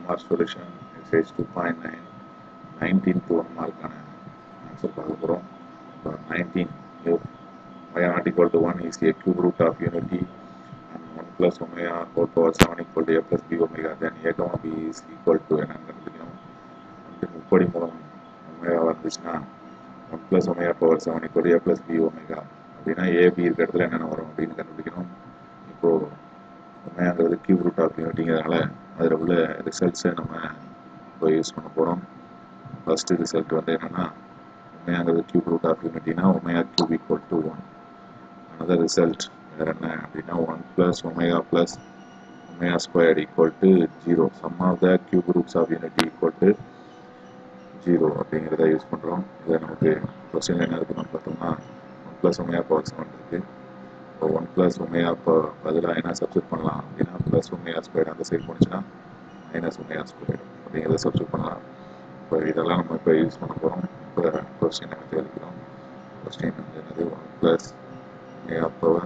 R solution exercise two point nine nineteen to one மார்க்கான answer பார்க்க போகிறோம் இப்போ nineteen y not equal to 1 is a cube root of unity and 1 plus omega whole power 7 equal to a plus b omega then a comma b is equal to என்னன்னு கண்டுபிடிக்கணும் வந்து முப்படி மூலம் omega வந்துச்சுன்னா one plus omega power seven equal to a plus b omega அப்படின்னா A B இருக்க இடத்துல என்னென்ன வரும் அப்படின்னு கண்டுபிடிக்கணும் இப்போது ஒமேங்கிறது கியூப் ரூட் ஆஃப் யூனிட்டிங்கிறதுனால அதில் உள்ள ரிசல்ட்ஸை நம்ம இப்போ யூஸ் பண்ண போகிறோம் ஃபஸ்ட்டு ரிசல்ட் வந்து என்னென்னா ஒமேங்கிறது கியூப் ரூட் ஆஃப் யூனிட்டினா omega cube equal to one another result வேறு என்ன அப்படின்னா one plus omega plus omega square equal to zero sum of the cube roots of unity equal to zero அப்படிங்கிறத use பண்ணுறோம் இதை நமக்கு கொஸ்டின் என்ன இருக்குன்னு பார்த்தோம்னா one plus omega power seven இருக்குது இப்போ ஒன் ப்ளஸ் ஒமேகா இப்போ பதிலாக என்ன சப்ஸ்டியூட் பண்ணலாம் அப்படின்னா ப்ளஸ் ஒமேகா ஸ்கொயர் அந்த சைடு போணுச்சுன்னா மைனஸ் ஒமேகா ஸ்கொயர் அப்படிங்கிறத சப்ஸ்டியூட் பண்ணலாம் இப்போ இதெல்லாம் நம்ம இப்போ யூஸ் பண்ண போகிறோம் இப்போ கொஸ்டின் எனக்கு தெரிவிக்கிறோம் கொஸ்டின் வந்து என்னது one plus omega power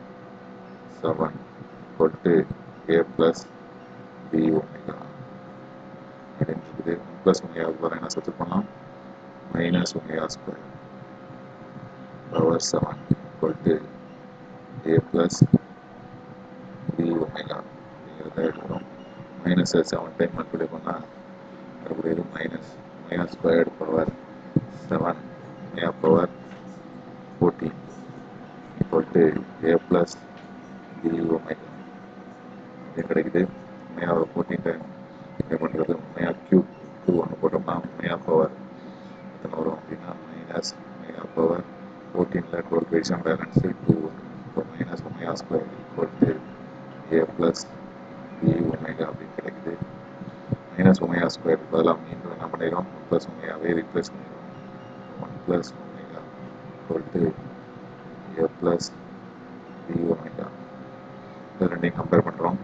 7 equal to a plus b omega அப்படின்னு இருக்குது ஒன் ப்ளஸ் ஒமேகா பவர் என்ன சப்ஸ்டியூட் பண்ணலாம் minus omega square power seven equal to A plus B omega அப்படிங்கிறத எடுக்கிறோம் மைனஸ் செவன் டைம் மல்டிப்ளை பண்ணால் மறுபடியும் minus omega squared power seven omega power fourteen equal to a plus b omega இது கிடைக்குது உண்மையாக fourteen time என்ன பண்ணுறது உண்மையாக கியூப் டூ ஒன்று போட்டோம்னா உண்மையாக பவர் எத்தனை வரும் அப்படின்னா மைனஸ் உண்மையாக பவர் ஃபோர்டீனில் டுவெல் பேஸ் பேலன்ஸு டூ வரும் இப்போ minus omega square equal to A plus B omega அப்படின்னு கிடைக்குது மைனஸ் ஒமேகா ஸ்கொயர் பதிலாக மீண்டும் என்ன பண்ணிடுறோம் ஒன் ப்ளஸ் ஒமேகாவே ரீப்ளேஸ் பண்ணிடுறோம் one plus omega equal to a plus b omega இது ரெண்டையும் கம்பேர் பண்ணுறோம்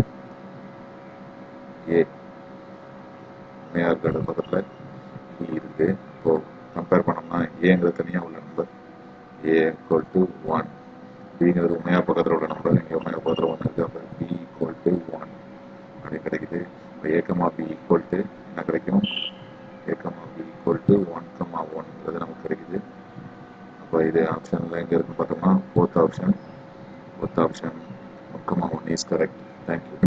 ஏ உண்மையாக இருக்கிற பக்கத்தில் பி இருக்குது இப்போது கம்பேர் பண்ணோம்னா ஏங்கிறது தனியாக உள்ள number A equal to one பிங்கிறது உண்மையாக பக்கத்தில் உள்ள நம்பர் இங்கே உண்மையாக பக்கத்தில் ஒன்று இருக்குது அப்போ பி ஈக்குவல் டு ஒன் அப்படின்னு கிடைக்குது இப்போ ஏக்கமா பி ஈக்குவல் டு என்ன கிடைக்கும் ஏக்கமா B equal to one comma ஒன்றது நமக்கு கிடைக்குது அப்போ இது ஆப்ஷனில் எங்கே இருக்குன்னு பார்த்தோம்னா fourth option fourth option one comma one is correct thank you